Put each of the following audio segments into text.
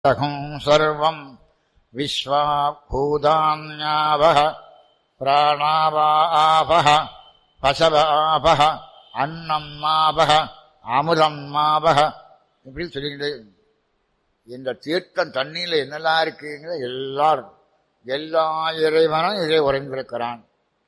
तहुं सर्वम् विश्वा भूतान्यावः प्राणावापः பசவாபக அன்னம் மாபக அமுதம் மாபக இப்படி சொல்லிக்கிட்டு இந்த தீர்த்தம் தண்ணியில என்னெல்லாம் இருக்குங்கிற எல்லாரும் எல்லா இறைவனும் இதை உறைந்திருக்கிறான்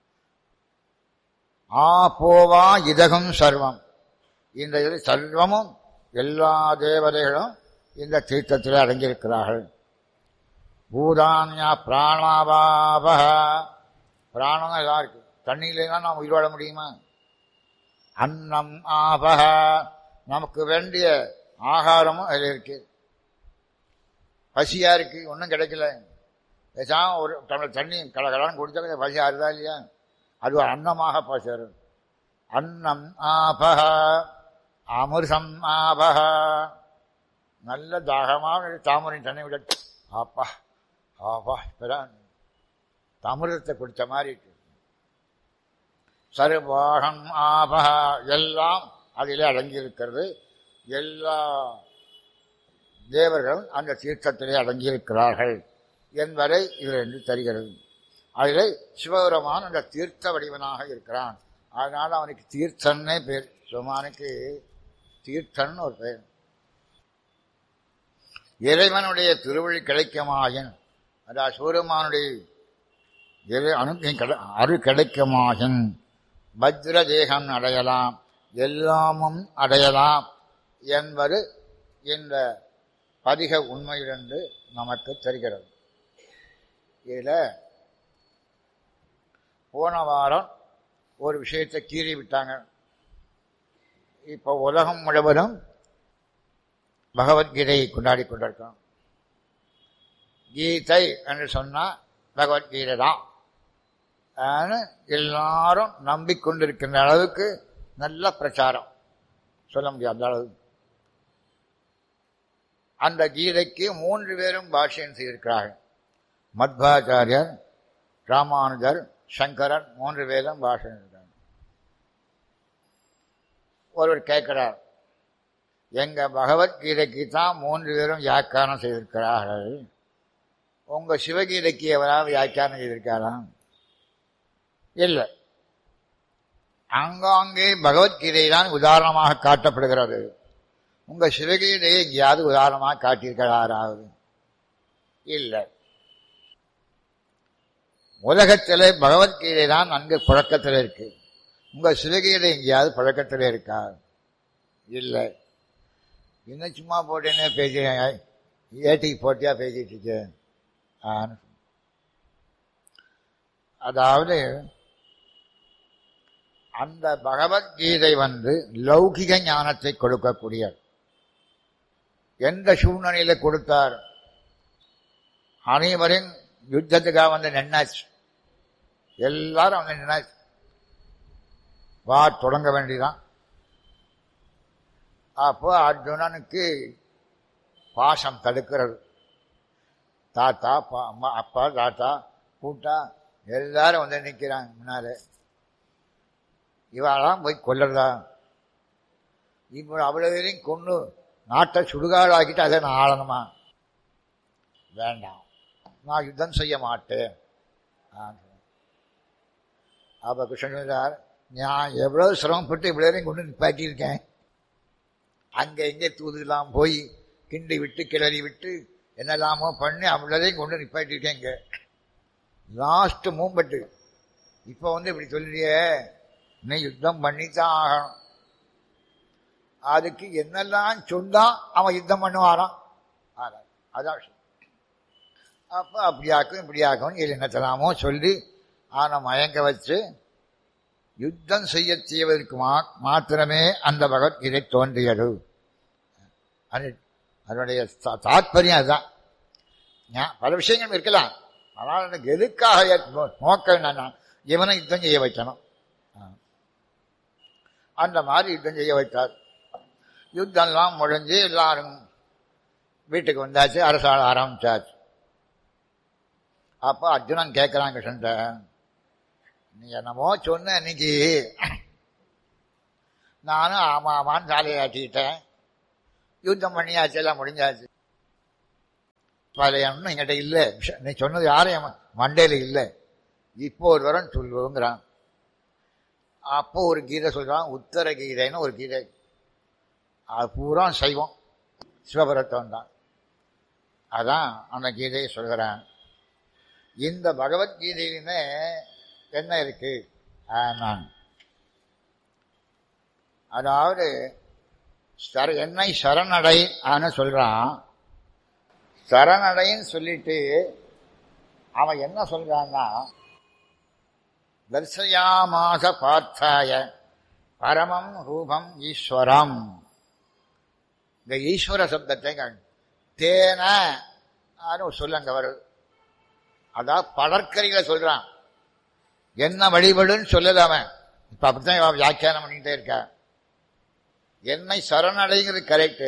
ஆ போவா இதகம் சர்வம் இந்த இது சர்வமும் எல்லா தேவதைகளும் இந்த தீர்த்தத்தில் அடங்கியிருக்கிறார்கள் பூதான்யா பிராணாபாபக பிராணம் எல்லாம் இருக்கு தண்ணியில நாம் உயிர் வாழ முடியுமா அன்னம் ஆபக நமக்கு வேண்டிய ஆகாரமும் அதில் இருக்கு பசியா இருக்கு ஒன்றும் கிடைக்கல பேசாம ஒரு டம்ளர் தண்ணி கலகலான்னு குடிச்சா கொஞ்சம் பசி ஆறுதா இல்லையா அது ஒரு அன்னமாக பசரும் அன்னம் ஆபக அமிர்தம் ஆபக நல்ல தாகமாக தாமரை தண்ணி விட ஆப்பா ஆப்பா இப்பதான் அமிர்தத்தை குடித்த மாதிரி இருக்கு சர்வாகம் ஆபக எல்லாம் அதிலே அடங்கியிருக்கிறது எல்லா தேவர்களும் அந்த தீர்த்தத்திலே அடங்கியிருக்கிறார்கள் என்பதை இதிலிருந்து தருகிறது அதிலே சிவபெருமான் அந்த தீர்த்த வடிவனாக இருக்கிறான் அதனால் அவனுக்கு தீர்த்தன்னே பேர் சிவமானுக்கு தீர்த்தன் ஒரு பேர் இறைவனுடைய திருவழி கிடைக்குமாயின் அதாவது சிவபெருமானுடைய அனு அரு கிடைக்குமாயின் வஜ்ர தேகம் அடையலாம் எல்லாமும் அடையலாம் என்பது இந்த பதிக உண்மையிலிருந்து நமக்கு தெரிகிறது இதில் போன வாரம் ஒரு விஷயத்தை கீறி விட்டாங்க இப்போ உலகம் முழுவதும் பகவத்கீதையை கொண்டாடி கொண்டிருக்கோம் கீதை என்று சொன்னால் பகவத்கீதை தான் எல்லாரும் நம்பிக்கொண்டிருக்கின்ற அளவுக்கு நல்ல பிரச்சாரம் சொல்ல முடியாது அந்த அளவு அந்த கீதைக்கு மூன்று பேரும் பாஷ்யம் செய்திருக்கிறார்கள் மத்வாச்சாரியர் ராமானுஜர் சங்கரன் மூன்று பேரும் பாஷ்யம் இருக்கிறார் ஒருவர் கேட்கிறார் எங்க பகவத்கீதைக்கு தான் மூன்று பேரும் வியாக்கியானம் செய்திருக்கிறார்கள் உங்க சிவகீதைக்கு எவராவது வியாக்கியானம் செய்திருக்காராம் இல்லை அங்காங்கே பகவத்கீதை தான் உதாரணமாக காட்டப்படுகிறது உங்க சிவகீதையை எங்கேயாவது உதாரணமாக காட்டியிருக்கிறாராவது இல்லை உலகத்திலே பகவத்கீதை தான் நன்கு புழக்கத்தில் இருக்கு உங்க சிவகீதை எங்கேயாவது புழக்கத்தில் இருக்கா இல்லை இன்னும் சும்மா போட்டேன்னே பேசி ஏட்டிக்கு போட்டியா பேசிட்டு இருக்கேன் அதாவது அந்த பகவத்கீதை வந்து லௌகிக ஞானத்தை கொடுக்கக்கூடிய எந்த சூழ்நிலையில கொடுத்தார் அனைவரையும் யுத்தத்துக்காக வந்து நின்னாச்சு எல்லாரும் வந்து நின்னாச்சு வா தொடங்க வேண்டிதான் அப்போ அர்ஜுனனுக்கு பாசம் தடுக்கிறது தாத்தா அம்மா அப்பா தாத்தா கூட்டா எல்லாரும் வந்து நிற்கிறாங்க முன்னாலே இவாளாம் போய் கொல்லறதா இப்போ அவ்வளவு பேரையும் கொண்டு நாட்டை சுடுகாடாக்கிட்டு அதை நான் ஆளணுமா வேண்டாம் நான் யுத்தம் செய்ய மாட்டேன் அப்ப கிருஷ்ணன் சார் நான் எவ்வளவு சிரமப்பட்டு இவ்வளவு கொண்டு நிப்பாட்டியிருக்கேன் அங்க எங்கே தூதுலாம் போய் கிண்டி விட்டு கிளறி விட்டு என்னெல்லாமோ பண்ணி அவ்வளோதையும் கொண்டு நிப்பாட்டியிருக்கேன் இங்க லாஸ்ட் மூம்பட்டு இப்போ வந்து இப்படி சொல்லியே இன்னும் யுத்தம் பண்ணித்தான் ஆகணும் அதுக்கு என்னெல்லாம் சொன்னா அவன் யுத்தம் பண்ணுவாரான் அதான் அப்போ அப்படியாக்கும் இப்படியாக்கும் இது என்னத்தலாமோ சொல்லி அவனை மயங்க வச்சு யுத்தம் செய்ய செய்வதற்கு மா மாத்திரமே அந்த பகவத்கீதை தோன்றியது அது அதனுடைய தாத்பரியம் அதுதான் பல விஷயங்கள் இருக்கலாம் ஆனால் எனக்கு எதுக்காக நோக்கம் என்னன்னா இவனை யுத்தம் செய்ய வைக்கணும் அந்த மாதிரி யுத்தம் செய்ய வைத்தார் யுத்தம்லாம் முடிஞ்சு எல்லாரும் வீட்டுக்கு வந்தாச்சு அரசாள ஆரம்பிச்சாச்சு அப்போ அர்ஜுனன் கேட்கிறான் கிருஷ்ணன் நீ என்னமோ சொன்ன இன்னைக்கு நானும் ஆமா ஆமான்னு சாலையை ஆட்டிக்கிட்டேன் யுத்தம் பண்ணியாச்சு எல்லாம் முடிஞ்சாச்சு பழைய எண்ணம் என்கிட்ட இல்லை விஷ- நீ சொன்னது யாரும் என் மண்டையில இல்லை இப்போ ஒரு வரம் சொல்லுவோங்கிறான் அப்போ ஒரு கீதை சொல்றான் உத்தர கீதைன்னு ஒரு கீதை அது பூரா சைவம் சிவபரத்தம் தான் அதான் அந்த கீதையை சொல்கிறான் இந்த பகவத்கீதையிலுமே என்ன இருக்கு நான் அதாவது சர என்னை சரணடை ஆன சொல்றான் சரணடைன்னு சொல்லிட்டு அவன் என்ன சொல்றான்னா தர்சயாமாச பார்த்தாய பரமம் ரூபம் ஈஸ்வரம் இந்த ஈஸ்வர சப்தத்தை கண் தேன ஒரு சொல்லுங்க வருது அதான் படற்கரிகளை சொல்றான் என்ன வழிபடுன்னு சொல்லல அவன் இப்ப அப்படித்தான் இவன் வியாக்கியானம் பண்ணிட்டே இருக்க என்னை சரணடைங்கிறது கரெக்டு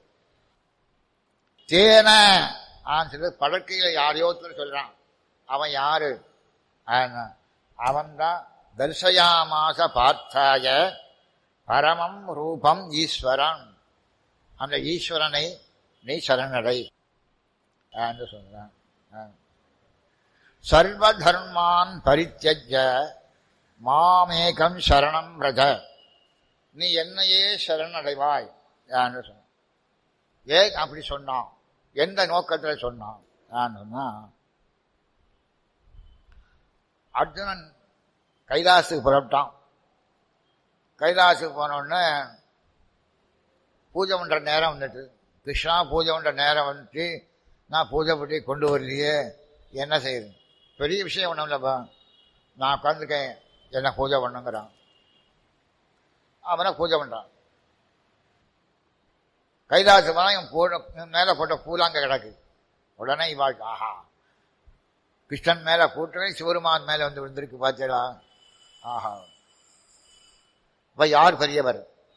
தேன ஆன்னு சொல்லி படற்கையில யாரையோ ஒருத்தர் சொல்றான் அவன் யாரு அவன்தான் தர்சயாமாச பார்த்தாய பரமம் ரூபம் ஈஸ்வரன் அந்த ஈஸ்வரனை நீ சரணடை என்று சொல்றான் சர்வ தர்மான் பரித்தியஜ மாமேகம் சரணம் ரஜ நீ என்னையே சரணடைவாய் என்று சொன்ன ஏன் அப்படி சொன்னான் எந்த நோக்கத்தில் சொன்னான் நான் சொன்னா அர்ஜுனன் கைலாசுக்கு புறப்பட்டான் கைலாசுக்கு போனோடனே பூஜை பண்ற நேரம் வந்துட்டு கிருஷ்ணா பூஜை பண்ற நேரம் வந்துட்டு நான் பூஜை பண்ணி கொண்டு வரலையே என்ன செய்யுது பெரிய விஷயம் ஒன்றும் இல்லைப்பா நான் உட்காந்துருக்கேன் என்ன பூஜை பண்ணுங்கிறான் அவனை பூஜை பண்றான் கைலாசு போனா இவன் போட மேல போட்ட பூலாங்க கிடக்கு உடனே இவாளுக்கு ஆஹா கிருஷ்ணன் மேல கூட்டவே சிவருமான் மேல வந்து விழுந்திருக்கு பார்த்தேடா ஆஹா இப்ப யார் பெரியவர்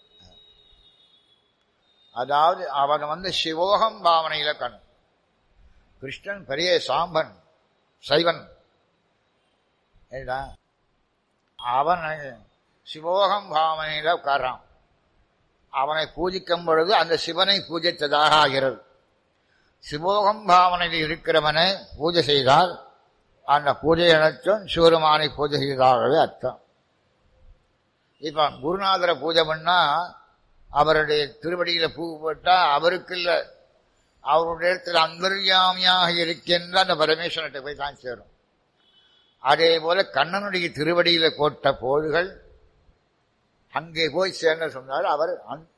அதாவது அவன் வந்து சிவோகம் பாவனையில கண் கிருஷ்ணன் பெரிய சாம்பன் சைவன் ஏடா அவன் சிவோகம் பாவனையில உட்கார்றான் அவனை பூஜிக்கும் பொழுது அந்த சிவனை பூஜித்ததாக ஆகிறது சிவோகம் பாவனையில் இருக்கிறவனை பூஜை செய்தால் அந்த பூஜை அனைத்தும் சிவருமானை பூஜை செய்ததாகவே அர்த்தம் இப்ப குருநாதரை பூஜை பண்ணா அவருடைய திருவடியில பூ போட்டா அவருக்கு இல்ல அவருடைய இடத்துல அந்தர்யாமியாக இருக்கின்ற அந்த பரமேஸ்வரத்தை போய் தான் சேரும் அதே போல கண்ணனுடைய திருவடியில போட்ட போதுகள் அங்கே போய் சேர்ந்த சொன்னார் அவர்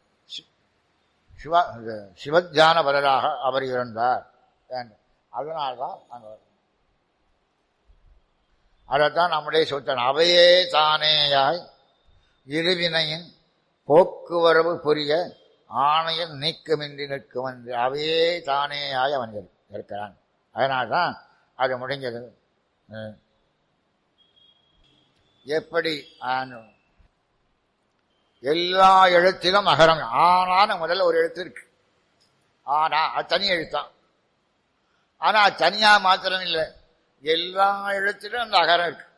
சிவ சிவஜான பலராக அவர் இருந்தார் அதனால்தான் அங்க அதைத்தான் நம்முடைய சொல்றான் அவையே தானேயாய் இருவினையின் போக்குவரவு புரிய ஆணையம் நீக்கமின்றி நிற்கும் என்று அவையே தானேயாய் அவன் இருக்கிறான் அதனால்தான் அது முடிஞ்சது எப்படி எல்லா எழுத்திலும் அகரம் ஆனான முதல்ல ஒரு எழுத்து இருக்கு ஆனா அது தனி எழுத்தான் ஆனா தனியா மாத்திரம் இல்லை எல்லா எழுத்திலும் அந்த அகரம் இருக்கு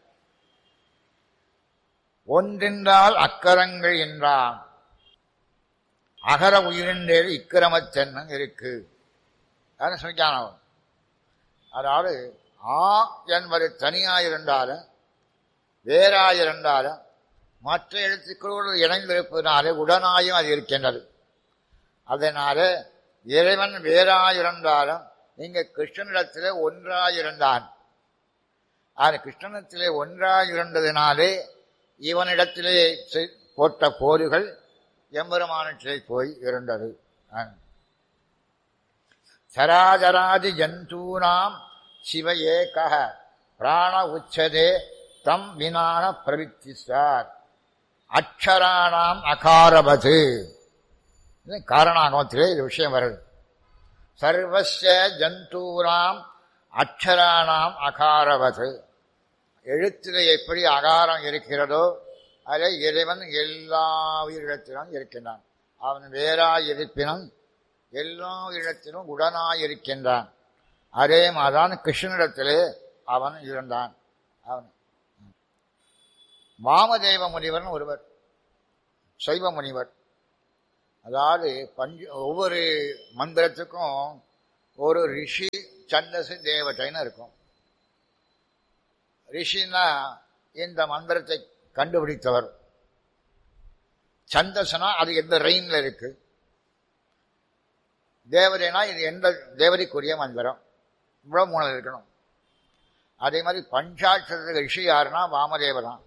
ஒன்றென்றால் அக்கரங்கள் என்றான் அகர உயிரின்றே இக்கிரமத்தென்னும் இருக்கு சொல்லிக்கானவன் அதாவது ஆ என்பது தனியாயிருந்தாலும் வேறாயிருந்தாலும் மற்ற எழுத்துக்களோடு இணைந்திருப்பதனாலே உடனாயும் அது இருக்கின்றது அதனால இறைவன் வேறாயிருந்தாலும் இங்க கிருஷ்ணனிடத்திலே ஒன்றாயிருந்தான் அது கிருஷ்ணனிடத்திலே ஒன்றாயிருந்ததினாலே இவனிடத்திலே போட்ட போர்கள் எம்பெருமானத்திலே போய் இருந்தது சராஜராதி ஜந்தூனாம் சிவ ஏக பிராண உச்சதே தம் வினான பிரவித்தி சார் அக்ஷராணாம் அகாரபது காரணாகமத்திலே இது விஷயம் வருது சர்வச ஜந்தூனாம் அக்ஷராணாம் அகாரவது எழுத்திலே எப்படி அகாரம் இருக்கிறதோ அதை இறைவன் எல்லா உயிரிடத்திலும் இருக்கின்றான் அவன் வேறாய் இருப்பினும் எல்லா இடத்திலும் உடனாய் இருக்கின்றான் அதே மாதிரிதான் கிருஷ்ணனிடத்திலே அவன் இருந்தான் அவன் வாமதேவ முனிவர்னு ஒருவர் சைவ முனிவர் அதாவது பஞ்சு ஒவ்வொரு மந்திரத்துக்கும் ஒரு ரிஷி சந்தசு தேவதைன்னு இருக்கும் ரிஷின்னா இந்த மந்திரத்தை கண்டுபிடித்தவர் சந்தசனா அது எந்த ரெயின்ல இருக்கு தேவதைனா இது எந்த தேவதைக்குரிய மந்திரம் இவ்வளவு மூணு இருக்கணும் அதே மாதிரி பஞ்சாட்சர ரிஷி யாருன்னா வாமதேவ தான்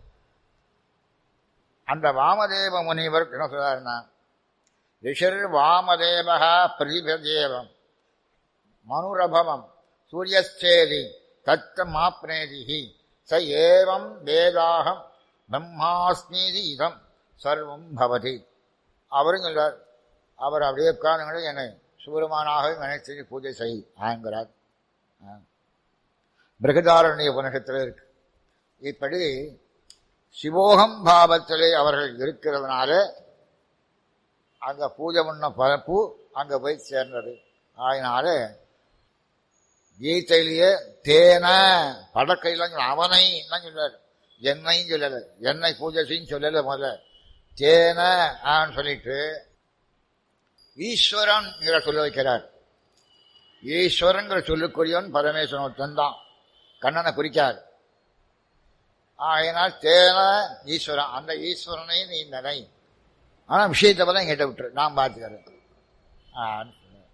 அந்த வாமதேவ முனிவர் என்ன சொல்றாருன்னா ரிஷர் வாமதேவகா பிரதிபதேவம் மனுரபவம் சூரியஸ்தேதி தத்தமாப்னேதிஹி ச ஏவம் வேதாகம் பிரம்மாஸ்மீதி இதம் சர்வம் பவதி அவரும் சொல்றார் அவர் அப்படியே உட்கார்ந்து என்னை சூரமானாக நினைத்து பூஜை செய் ஆங்கிறார் பிருகதாரண்ய உபனிஷத்தில் இருக்கு இப்படி சிவோகம் பாவத்திலே அவர்கள் இருக்கிறதுனால அங்க பூஜை பண்ண பரப்பு அங்க போய் சேர்ந்தது அதனால கீதையிலேயே தேன படக்கையில அவனை சொல்றாரு என்னையும் சொல்லல என்னை பூஜை செய்யும் சொல்லல முதல்ல தேன ஆன்னு சொல்லிட்டு ஈஸ்வரன் சொல்ல வைக்கிறார் ஈஸ்வரங்கிற சொல்லுக்குரியவன் பரமேஸ்வரன் ஒருத்தன் தான் கண்ணனை குறிக்கார் ஆகையினால் தேன ஈஸ்வரன் அந்த ஈஸ்வரனை நீ நினை ஆனா விஷயத்தை பத்தி எங்கிட்ட விட்டுரு நான் பார்த்துக்கிறேன்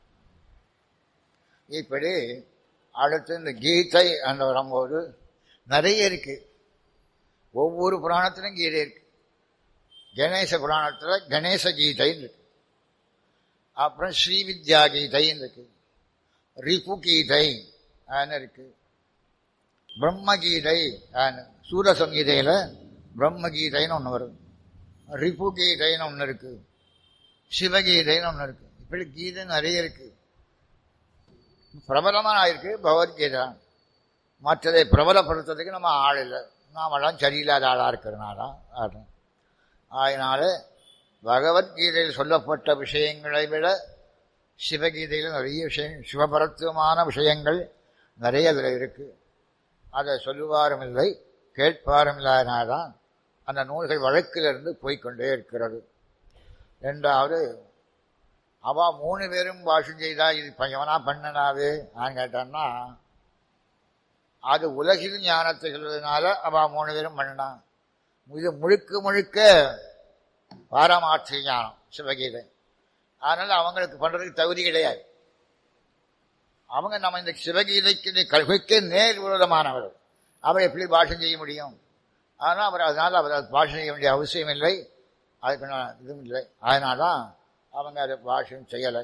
இப்படி அடுத்து இந்த கீதை அந்த வரும்போது நிறைய இருக்கு ஒவ்வொரு புராணத்திலும் கீதை இருக்கு கணேச புராணத்தில் கணேச கீதைன்னு இருக்கு அப்புறம் ஸ்ரீவித்யா கீதைன்னு இருக்கு ரிபு கீதை இருக்கு பிரம்ம கீதை சூரசங்கீதையில் பிரம்ம கீதைன்னு ஒன்று வரும் ரிபு கீதைன்னு ஒன்று இருக்கு சிவகீதைன்னு ஒன்று இருக்கு இப்படி கீதை நிறைய இருக்கு பிரபலமாக ஆயிருக்கு பகவத்கீதை மற்றதை பிரபலப்படுத்துறதுக்கு நம்ம ஆள் இல்லை நாமெல்லாம் சரியில்லாத ஆளாக இருக்கிறனால அதனால பகவத்கீதையில் சொல்லப்பட்ட விஷயங்களை விட சிவகீதையில் நிறைய விஷயம் சிவபரத்துவமான விஷயங்கள் நிறைய அதில் இருக்கு அதை சொல்லுவாரும் இல்லை கேட்பாரும் இல்லாதனால்தான் அந்த நூல்கள் வழக்கிலிருந்து போய்கொண்டே இருக்கிறது ரெண்டாவது அவ மூணு பேரும் பாஷம் செய்தா இது பையவனா பண்ணனாவே நான் கேட்டான்னா அது உலகில் ஞானத்தை சொல்வதனால அவ மூணு பேரும் பண்ணனான் இது முழுக்க முழுக்க பாரமாட்சி ஞானம் சிவகீதை அதனால அவங்களுக்கு பண்றதுக்கு தகுதி கிடையாது அவங்க நம்ம இந்த சிவகீதைக்கு கல்விக்கு நேர் விரோதமானவர் அவர் எப்படி பாஷம் செய்ய முடியும் ஆனால் அவர் அதனால் அவர் பாஷம் செய்ய வேண்டிய அவசியம் இல்லை அதுக்கு இதுவும் இல்லை அதனால தான் அவங்க அதை பாஷம் செய்யலை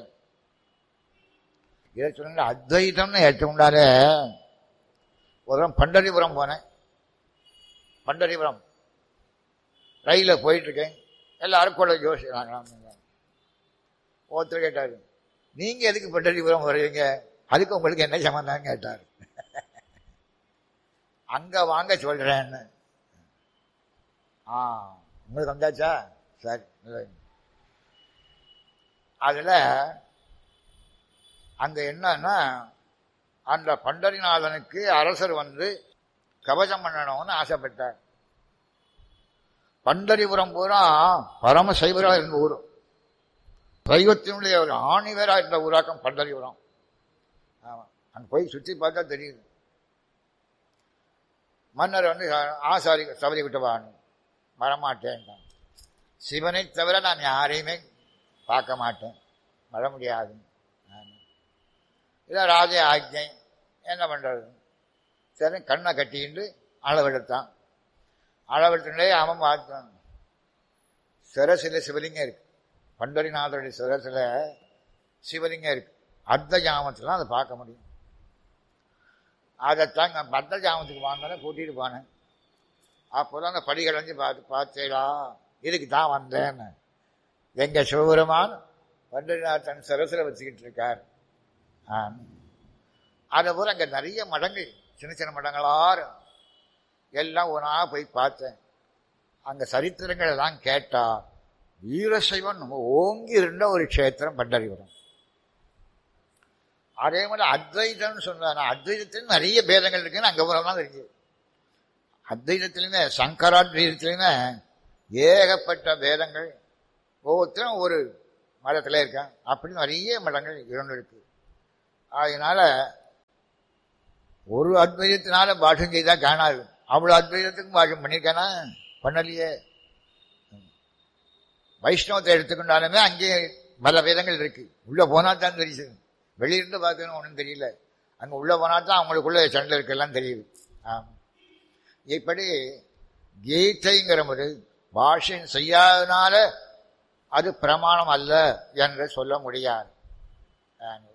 இதை சொன்ன அத்வைதம்னு ஏற்றுக்கொண்டாலே ஒரு பண்டரிபுரம் போனேன் பண்டரிபுரம் ரயிலில் போயிட்டுருக்கேன் எல்லாரும் கூட யோசிக்கிறாங்க ஒருத்தர் கேட்டார் நீங்கள் எதுக்கு பண்டரிபுரம் வருவீங்க அதுக்கு உங்களுக்கு என்ன சம்மந்தம் கேட்டார் அங்கே வாங்க சொல்கிறேன்னு ஆ உங்களுக்கு வந்தாச்சா சரி அதில் அங்கே என்னன்னா அந்த பண்டரிநாதனுக்கு அரசர் வந்து கவசம் பண்ணணும்னு ஆசைப்பட்டார் பண்டரிபுரம் பூரா பரம சைவராக இருந்த ஊர் சைவத்தினுடைய ஒரு ஆணிவராக இருந்த ஊராக்கம் பண்டரிபுரம் ஆமாம் அங்கே போய் சுற்றி பார்த்தா தெரியுது மன்னர் வந்து ஆசாரி சபரி விட்டுவான் வரமாட்டேன்ட்டான் சிவனை தவிர நான் யாரையுமே பார்க்க மாட்டேன் வர முடியாது இதை ராஜ ஆஜை என்ன பண்ணுறது சரி கண்ணை கட்டிக்கிட்டு அளவெடுத்தான் அளவெடுத்துட்டே அவன் பார்த்தான் சிரசில் சிவலிங்கம் இருக்கு பண்டரிநாதருடைய சிரசில் சிவலிங்கம் இருக்கு அர்த்த ஜாமத்தில் அதை பார்க்க முடியும் அதைத்தான் நான் பத்த ஜாமத்துக்கு வாங்கினேன் கூட்டிகிட்டு போனேன் அப்போ தான் அந்த படிகளைஞ்சு பார்த்து பார்த்தேடா இதுக்கு தான் வந்தேன்னு எங்கள் சிவபெருமான் பண்டரிநாதன் சிரசில் வச்சுக்கிட்டு இருக்கார் அதை போல அங்கே நிறைய மடங்கள் சின்ன சின்ன மடங்களாக எல்லாம் ஒன்றா போய் பார்த்தேன் அங்கே சரித்திரங்கள் எல்லாம் கேட்டா வீரசைவன் ஓங்கி இருந்த ஒரு க்ஷேத்திரம் பண்டரிபுரம் அதே மாதிரி அத்வைதம்னு சொன்னாங்க அத்வைதத்தில் நிறைய பேதங்கள் இருக்குன்னு அங்கே போலாம் இருக்கு அத்வைதத்திலுமே சங்கராத்வைதத்திலுமே ஏகப்பட்ட பேதங்கள் ஒவ்வொருத்தரும் ஒரு மதத்தில் இருக்காங்க அப்படி நிறைய மடங்கள் இரண்டு இருக்கு அதனால ஒரு அத்வைதத்தினால பாஷம் செய்தா காணாது அவ்வளவு அத்வைதத்துக்கும் பாஷம் பண்ணியிருக்கானா பண்ணலையே வைஷ்ணவத்தை எடுத்துக்கொண்டாலுமே அங்கே பல வேதங்கள் இருக்கு உள்ள போனா தான் தெரியுது வெளியிருந்து பார்க்கணும் ஒன்றும் தெரியல அங்க உள்ள போனா தான் அவங்களுக்குள்ள சண்டை இருக்கெல்லாம் தெரியுது ஆம். இப்படி கீதைங்கிற ஒரு பாஷை செய்யாதனால அது பிரமாணம் அல்ல என்று சொல்ல முடியாது ஆம்.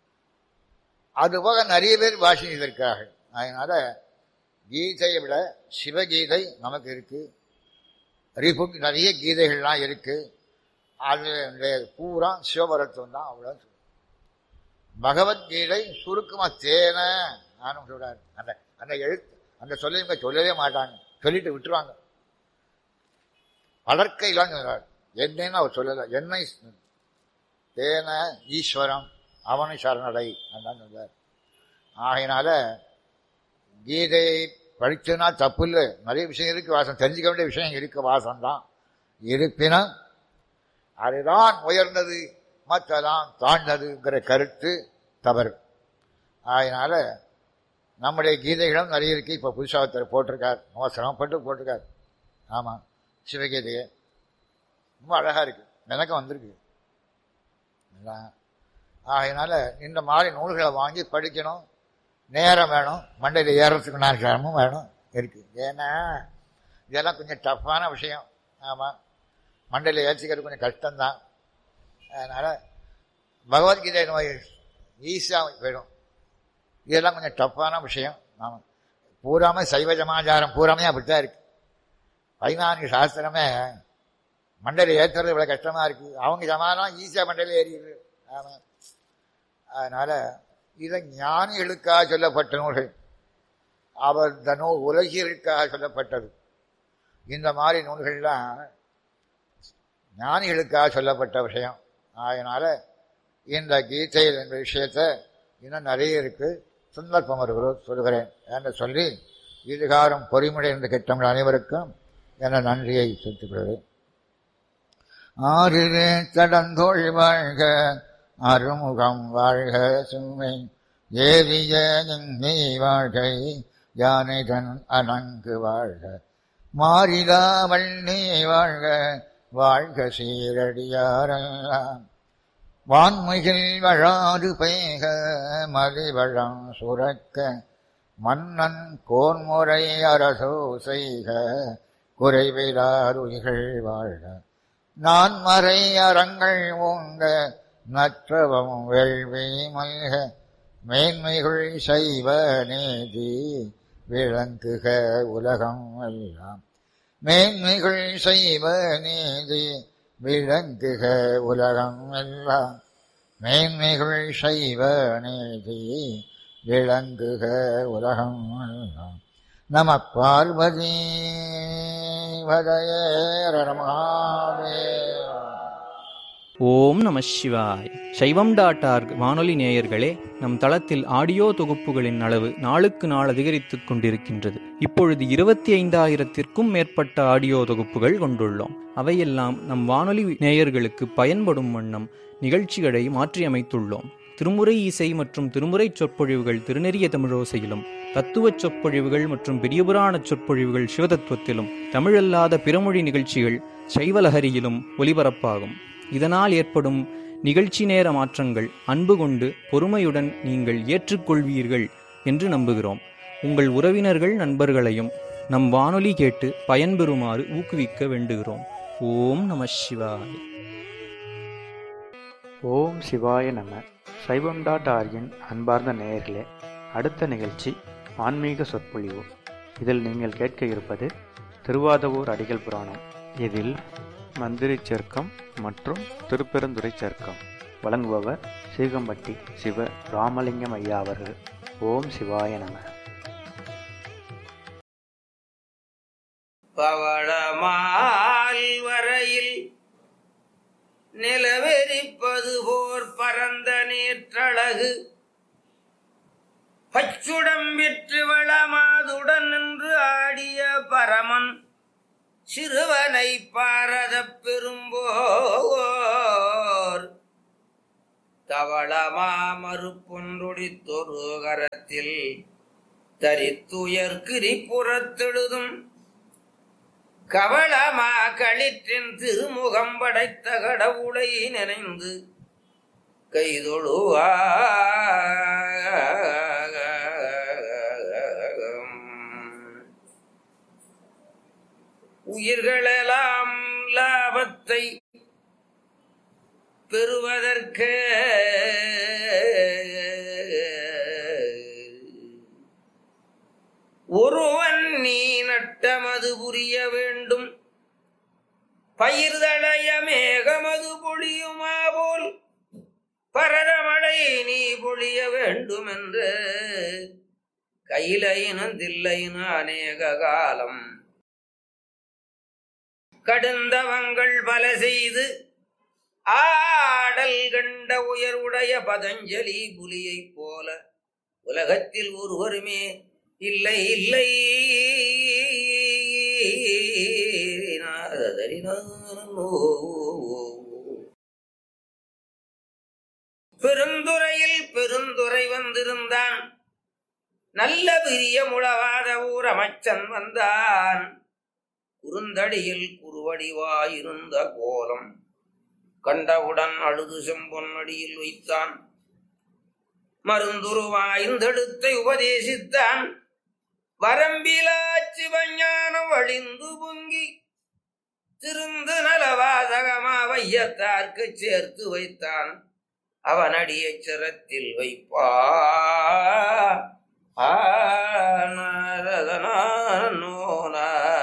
அதுபோக நிறைய பேர் பாஷை செய்திருக்கிறார்கள் அதனால கீதையை விட சிவகீதை நமக்கு இருக்கு ரிபுக்கு நிறைய கீதைகள்லாம் இருக்கு அது பூரா சிவபரத்துவம் தான் அவ்வளோ பகவத்கீதை சுருக்கமா தேன நானும் சொல்றாரு அந்த அந்த எழுத்து அந்த சொல்ல இவங்க சொல்லவே மாட்டாங்க சொல்லிட்டு விட்டுருவாங்க வளர்க்கையிலான்னு சொல்றாரு என்னன்னு அவர் சொல்லல என்னை தேன ஈஸ்வரம் அவனை சரணடை அதான் சொல்றார் ஆகையினால கீதையை படிச்சதுனா தப்பு இல்லை நிறைய விஷயம் இருக்கு வாசம் தெரிஞ்சுக்க வேண்டிய விஷயம் இருக்கு வாசம் தான் இருப்பினும் அதுதான் உயர்ந்தது மற்றெல்லாம் தாழ்ந்ததுங்கிற கருத்து தவறு அதனால நம்முடைய கீதைகளும் நிறைய இருக்கு இப்போ புதுசாக ஒருத்தர் போட்டிருக்கார் அவசரப்பட்டு போட்டிருக்கார் ஆமாம் சிவகீதையை ரொம்ப அழகா இருக்கு எனக்கும் வந்திருக்கு எல்லாம். ஆகையினால இந்த மாதிரி நூல்களை வாங்கி படிக்கணும் நேரம் வேணும் மண்டையில் ஏறத்துக்கு நான் நேரமும் வேணும் இருக்கு ஏன்னா இதெல்லாம் கொஞ்சம் டஃப்பான விஷயம் ஆமாம் மண்டையில் ஏற்றிக்கிறது கொஞ்சம் கஷ்டம்தான் அதனால பகவத்கீதை நோய் ஈஸியாக போயிடும் இதெல்லாம் கொஞ்சம் டஃப்பான விஷயம் ஆமாம் பூராமே சைவ சமாச்சாரம் பூராமே அப்படித்தான் இருக்கு பதினான்கு சாஸ்திரமே மண்டையில் ஏற்றுறது இவ்வளோ கஷ்டமா இருக்கு அவங்க சமாதானம் ஈஸியாக மண்டையில் ஏறிடுது ஆமாம் அதனால இதை ஞானிகளுக்காக சொல்லப்பட்ட நூல்கள் அவர் இந்த நூல் உலகியலுக்காக சொல்லப்பட்டது இந்த மாதிரி நூல்கள்லாம் ஞானிகளுக்காக சொல்லப்பட்ட விஷயம் அதனால இந்த கீதையில் என்ற விஷயத்தை இன்னும் நிறைய இருக்கு சந்தர்ப்பம் வருகிறோம் சொல்கிறேன் என்று சொல்லி இதுகாரம் பொறிமுறை கெட்டவங்கள் அனைவருக்கும் என நன்றியை செலுத்துகிறேன் ஆறிலே தடந்தோள் வாழ்க அருமுகம் வாழ்க சுமை ஏறிய நீ வாழ்கை யானை தன் அணங்கு வாழ்க மாறிலா வள்ளி வாழ்க வாழ்க சீரடியாரெல்லாம் வான்மையில் வழாது பெய்க மலிவழம் சுரக்க மன்னன் கோன்முறை அரசோ செய்க குறைவிலாருயிகள் வாழ்க நான் மறை அறங்கள் ஓங்க நற்றவம் வேள்வி மல்க மேன்மைகள் செய்வ நீதி விளங்குக உலகம் எல்லாம் மேன்மைகள் செய்வ நீதி விளங்குக உலகம் எல்லாம் மேன்மைகள் செய்வ நீதி விளங்குக உலகம் எல்லாம் நம பார்வதி வதயரமாவே ஓம் நம சிவாய் சைவம் டாட் ஆர்க் வானொலி நேயர்களே நம் தளத்தில் ஆடியோ தொகுப்புகளின் அளவு நாளுக்கு நாள் அதிகரித்துக் கொண்டிருக்கின்றது இப்பொழுது இருபத்தி ஐந்தாயிரத்திற்கும் மேற்பட்ட ஆடியோ தொகுப்புகள் கொண்டுள்ளோம் அவையெல்லாம் நம் வானொலி நேயர்களுக்கு பயன்படும் வண்ணம் நிகழ்ச்சிகளை மாற்றியமைத்துள்ளோம் திருமுறை இசை மற்றும் திருமுறை சொற்பொழிவுகள் திருநெறிய தமிழோசையிலும் தத்துவச் சொற்பொழிவுகள் மற்றும் பெரியபுராண சொற்பொழிவுகள் சிவதத்துவத்திலும் தமிழல்லாத பிறமொழி நிகழ்ச்சிகள் சைவலஹரியிலும் ஒலிபரப்பாகும் இதனால் ஏற்படும் நிகழ்ச்சி நேர மாற்றங்கள் அன்பு கொண்டு பொறுமையுடன் நீங்கள் ஏற்றுக்கொள்வீர்கள் என்று நம்புகிறோம் உங்கள் உறவினர்கள் நண்பர்களையும் நம் வானொலி கேட்டு பயன்பெறுமாறு ஊக்குவிக்க வேண்டுகிறோம் ஓம் நம சிவாய் ஓம் சிவாய நம சைவம் டாட் ஆர்கின் அன்பார்ந்த நேயர்களே அடுத்த நிகழ்ச்சி ஆன்மீக சொற்பொழிவு இதில் நீங்கள் கேட்க இருப்பது திருவாதவூர் அடிகள் புராணம் இதில் மந்திரி சர்க்கம் மற்றும் திருப்பெருந்துறை சர்க்கம் வழங்குபவர் சீகம்பட்டி சிவ ராமலிங்கம் ஐயா அவர்கள் ஓம் சிவாய நம பவளமால் வரையில் நிலவெறிப்பது போர் பரந்த நேற்றழகு பச்சுடம் விற்று வளமாதுடன் நின்று ஆடிய பரமன் சிறுவனை பாரதப் பெரும்போர் தவளமா மறுப்பொன்றொடித்தொரு கரத்தில் தரித்துயர் கிரிபுறத்தெழுதும் கவளமா களிற்றின் திருமுகம் படைத்த கடவுளை நினைந்து கைதொழுவா உயிர்களெல்லாம் லாபத்தை பெறுவதற்கு ஒருவன் நீ நட்டமது புரிய வேண்டும் பயிர்தளைய மேகமது பொழியுமா போல் பரதமழை நீ பொழிய வேண்டும் என்று கையிலையினும் தில்லையினும் அநேக காலம் கடுந்தவங்கள் பல செய்து ஆடல் கண்ட உயர்வுடைய பதஞ்சலி புலியைப் போல உலகத்தில் ஒருவருமே இல்லை இல்லை பெருந்துறையில் பெருந்துறை வந்திருந்தான் நல்ல பிரிய முழவாத ஊர் அமைச்சன் வந்தான் குறுந்தடியில் குறுவடிவாயிருந்த கோலம் கண்டவுடன் அழுது செம்பொன்னடியில் வைத்தான் மருந்துருவாய்ந்தெடுத்தை உபதேசித்தான் வரம்பிலா சிவஞானம் வழிந்து பொங்கி திருந்து நலவாதகமா வையத்தார்க்கு சேர்த்து வைத்தான் அவனடிய சிரத்தில் வைப்பா ஆ, நாரதனா, நோனா.